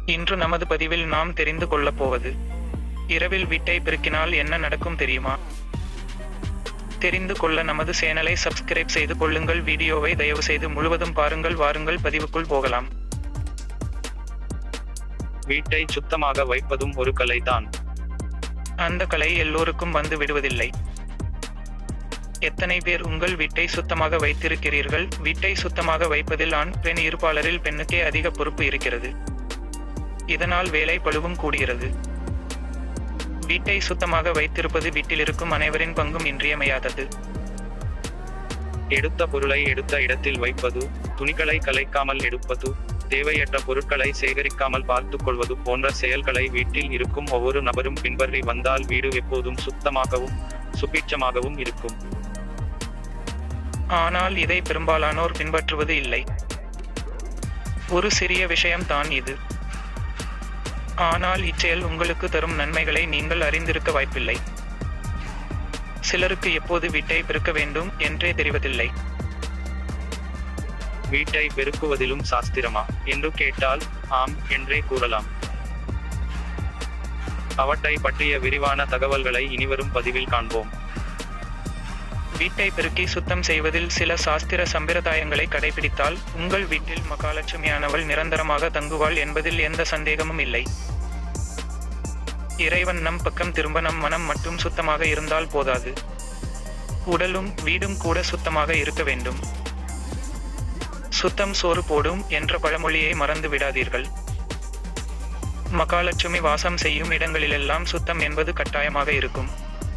இன்று நமது பதிவில் நாம் தெரிந்து கொள்ளப் போவது இரவில் வீட்டை பெருக்கினால் என்ன நடக்கும் தெரியுமா தெரிந்து கொள்ள நமது சேனலை சப்ஸ்கிரைப் செய்து கொள்ளுங்கள் வீடியோவை தயவு செய்து முழுவதும் பாருங்கள் வாருங்கள் பதிவுக்குள் போகலாம் வீட்டை சுத்தமாக வைப்பதும் ஒரு கலைதான் அந்த கலை எல்லோருக்கும் வந்து விடுவதில்லை எத்தனை பேர் உங்கள் வீட்டை சுத்தமாக வைத்திருக்கிறீர்கள் வீட்டை சுத்தமாக வைப்பதில் ஆண் பெண் இருப்பாளரில் பெண்ணுக்கே அதிக பொறுப்பு இருக்கிறது இதனால் வேலை பளுவும் கூடுகிறது வீட்டை சுத்தமாக வைத்திருப்பது வீட்டில் இருக்கும் அனைவரின் பங்கும் இன்றியமையாதது எடுத்த பொருளை எடுத்த இடத்தில் வைப்பது துணிகளை கலைக்காமல் எடுப்பது தேவையற்ற பொருட்களை சேகரிக்காமல் பார்த்துக் கொள்வது போன்ற செயல்களை வீட்டில் இருக்கும் ஒவ்வொரு நபரும் பின்பற்றி வந்தால் வீடு எப்போதும் சுத்தமாகவும் சுபீட்சமாகவும் இருக்கும் ஆனால் இதை பெரும்பாலானோர் பின்பற்றுவது இல்லை ஒரு சிறிய விஷயம்தான் இது ஆனால் இச்செயல் உங்களுக்கு தரும் நன்மைகளை நீங்கள் அறிந்திருக்க வாய்ப்பில்லை சிலருக்கு எப்போது வீட்டை பெருக்க வேண்டும் என்றே தெரிவதில்லை வீட்டை பெருக்குவதிலும் சாஸ்திரமா என்று கேட்டால் ஆம் என்றே கூறலாம் அவற்றை பற்றிய விரிவான தகவல்களை இனிவரும் பதிவில் காண்போம் வீட்டை பெருக்கி சுத்தம் செய்வதில் சில சாஸ்திர சம்பிரதாயங்களை கடைபிடித்தால் உங்கள் வீட்டில் மகாலட்சுமியானவள் நிரந்தரமாக தங்குவாள் என்பதில் எந்த சந்தேகமும் இல்லை இறைவன் நம் பக்கம் திரும்ப நம் மனம் மட்டும் சுத்தமாக இருந்தால் போதாது உடலும் வீடும் கூட சுத்தமாக இருக்க வேண்டும் சுத்தம் சோறு போடும் என்ற பழமொழியை மறந்து விடாதீர்கள் மகாலட்சுமி வாசம் செய்யும் இடங்களிலெல்லாம் சுத்தம் என்பது கட்டாயமாக இருக்கும்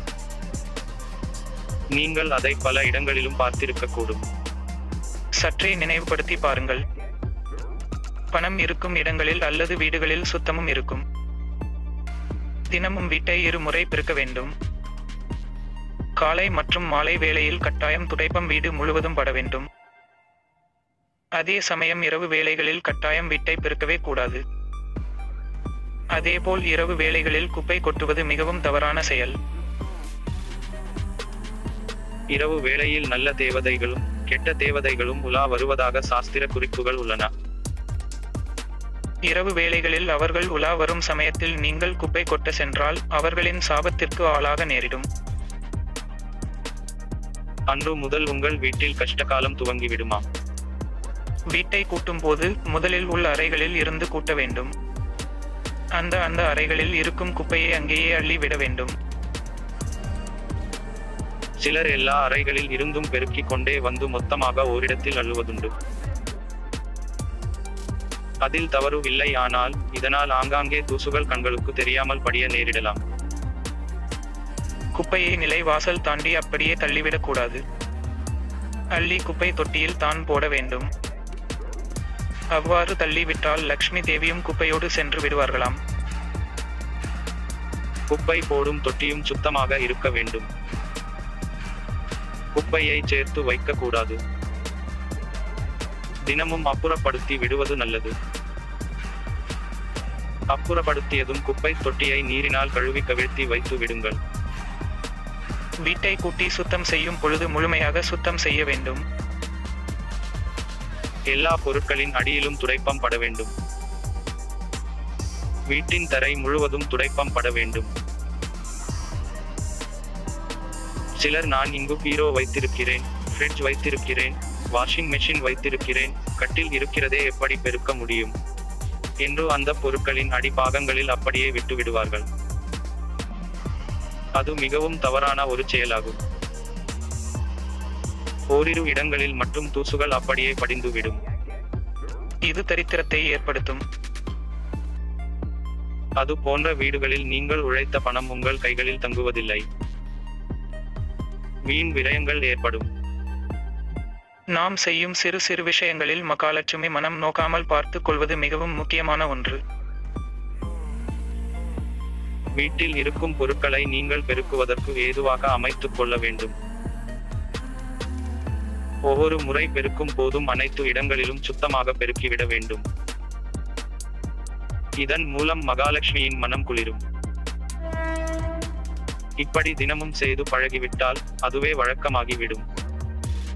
நீங்கள் அதை பல இடங்களிலும் பார்த்திருக்கக்கூடும் சற்றே நினைவுபடுத்தி பாருங்கள் பணம் இருக்கும் இடங்களில் அல்லது வீடுகளில் சுத்தமும் இருக்கும் தினமும் வீட்டை இருமுறை பெருக்க வேண்டும் காலை மற்றும் மாலை வேளையில் கட்டாயம் துடைப்பம் வீடு முழுவதும் பட வேண்டும் அதே சமயம் இரவு வேளைகளில் கட்டாயம் வீட்டை பெருக்கவே கூடாது அதேபோல் இரவு வேளைகளில் குப்பை கொட்டுவது மிகவும் தவறான செயல் இரவு வேளையில் நல்ல தேவதைகளும் கெட்ட தேவதைகளும் உலா வருவதாக சாஸ்திர குறிப்புகள் உள்ளன இரவு வேளைகளில் அவர்கள் உலா வரும் சமயத்தில் நீங்கள் குப்பை கொட்ட சென்றால் அவர்களின் சாபத்திற்கு ஆளாக நேரிடும் அன்று முதல் உங்கள் வீட்டில் கஷ்டகாலம் துவங்கிவிடுமா வீட்டை கூட்டும் போது முதலில் உள்ள அறைகளில் இருந்து கூட்ட வேண்டும் அந்த அந்த அறைகளில் இருக்கும் குப்பையை அங்கேயே அள்ளி விட வேண்டும் சிலர் எல்லா அறைகளில் இருந்தும் பெருக்கிக் கொண்டே வந்து மொத்தமாக ஓரிடத்தில் அள்ளுவதுண்டு அதில் தவறு இல்லை ஆனால் இதனால் ஆங்காங்கே தூசுகள் கண்களுக்கு தெரியாமல் படிய நேரிடலாம் குப்பையை நிலை வாசல் தாண்டி அப்படியே தள்ளிவிடக் கூடாது அள்ளி குப்பை தொட்டியில் தான் போட வேண்டும் அவ்வாறு தள்ளிவிட்டால் லக்ஷ்மி தேவியும் குப்பையோடு சென்று விடுவார்களாம் குப்பை போடும் தொட்டியும் சுத்தமாக இருக்க வேண்டும் குப்பையை சேர்த்து வைக்கக்கூடாது தினமும் அப்புறப்படுத்தி விடுவது நல்லது அப்புறப்படுத்தியதும் குப்பை தொட்டியை நீரினால் கழுவி கவிழ்த்தி வைத்து விடுங்கள் வீட்டை கூட்டி சுத்தம் செய்யும் பொழுது முழுமையாக சுத்தம் செய்ய வேண்டும் எல்லா பொருட்களின் அடியிலும் துடைப்பம் பட வேண்டும் வீட்டின் தரை முழுவதும் துடைப்பம் பட வேண்டும் சிலர் நான் இங்கு பீரோ வைத்திருக்கிறேன் ஃப்ரிட்ஜ் வைத்திருக்கிறேன் வாஷிங் மெஷின் வைத்திருக்கிறேன் கட்டில் இருக்கிறதே எப்படி பெருக்க முடியும் என்று அந்த பொருட்களின் அடிப்பாகங்களில் அப்படியே விட்டு விடுவார்கள் அது மிகவும் தவறான ஒரு செயலாகும் ஓரிரு இடங்களில் மட்டும் தூசுகள் அப்படியே படிந்துவிடும் இது தரித்திரத்தை ஏற்படுத்தும் அது போன்ற வீடுகளில் நீங்கள் உழைத்த பணம் உங்கள் கைகளில் தங்குவதில்லை வீண் விரயங்கள் ஏற்படும் நாம் செய்யும் சிறு சிறு விஷயங்களில் மகாலட்சுமி மனம் நோக்காமல் பார்த்துக் கொள்வது மிகவும் முக்கியமான ஒன்று வீட்டில் இருக்கும் பொருட்களை நீங்கள் பெருக்குவதற்கு ஏதுவாக அமைத்துக் கொள்ள வேண்டும் ஒவ்வொரு முறை பெருக்கும் போதும் அனைத்து இடங்களிலும் சுத்தமாக பெருக்கிவிட வேண்டும் இதன் மூலம் மகாலட்சுமியின் மனம் குளிரும் இப்படி தினமும் செய்து பழகிவிட்டால் அதுவே வழக்கமாகிவிடும்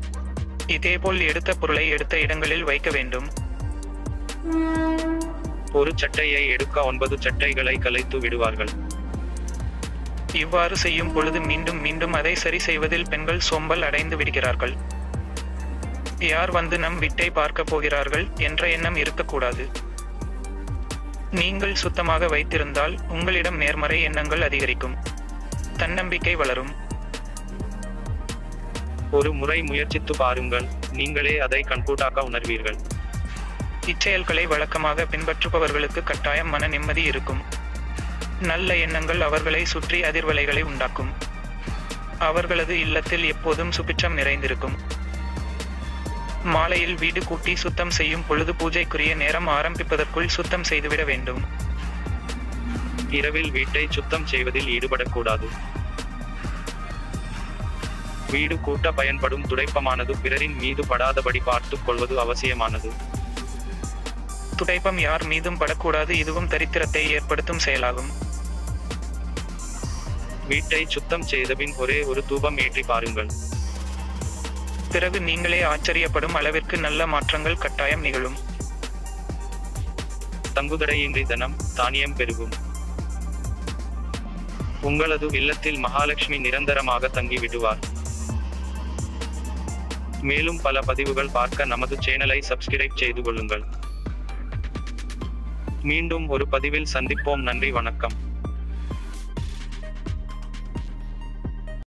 இதேபோல் எடுத்த பொருளை எடுத்த இடங்களில் வைக்க வேண்டும் ஒரு சட்டையை எடுக்க ஒன்பது சட்டைகளை கலைத்து விடுவார்கள் இவ்வாறு செய்யும் பொழுது மீண்டும் மீண்டும் அதை சரி செய்வதில் பெண்கள் சோம்பல் அடைந்து விடுகிறார்கள் யார் வந்து நம் வீட்டை பார்க்க போகிறார்கள் என்ற எண்ணம் இருக்கக்கூடாது நீங்கள் சுத்தமாக வைத்திருந்தால் உங்களிடம் நேர்மறை எண்ணங்கள் அதிகரிக்கும் தன்னம்பிக்கை வளரும் ஒரு முறை முயற்சித்து பாருங்கள் நீங்களே அதை கண்கூட்டாக்க உணர்வீர்கள் இச்செயல்களை வழக்கமாக பின்பற்றுபவர்களுக்கு கட்டாயம் மன நிம்மதி இருக்கும் நல்ல எண்ணங்கள் அவர்களை சுற்றி அதிர்வலைகளை உண்டாக்கும் அவர்களது இல்லத்தில் எப்போதும் சுபிட்சம் நிறைந்திருக்கும் மாலையில் வீடு கூட்டி சுத்தம் செய்யும் பொழுது பூஜைக்குரிய நேரம் ஆரம்பிப்பதற்குள் சுத்தம் செய்துவிட வேண்டும் இரவில் வீட்டை சுத்தம் செய்வதில் ஈடுபடக்கூடாது வீடு கூட்ட பயன்படும் துடைப்பமானது பிறரின் மீது படாதபடி பார்த்துக் கொள்வது அவசியமானது துடைப்பம் யார் மீதும் படக்கூடாது இதுவும் தரித்திரத்தை ஏற்படுத்தும் செயலாகும் வீட்டை சுத்தம் செய்தபின் ஒரே ஒரு தூபம் ஏற்றி பாருங்கள் பிறகு நீங்களே ஆச்சரியப்படும் அளவிற்கு நல்ல மாற்றங்கள் கட்டாயம் நிகழும் தங்குதடையின்றி தனம் தானியம் பெருகும் உங்களது இல்லத்தில் மகாலட்சுமி நிரந்தரமாக தங்கி விடுவார் மேலும் பல பதிவுகள் பார்க்க நமது சேனலை சப்ஸ்கிரைப் செய்து கொள்ளுங்கள் மீண்டும் ஒரு பதிவில் சந்திப்போம் நன்றி வணக்கம்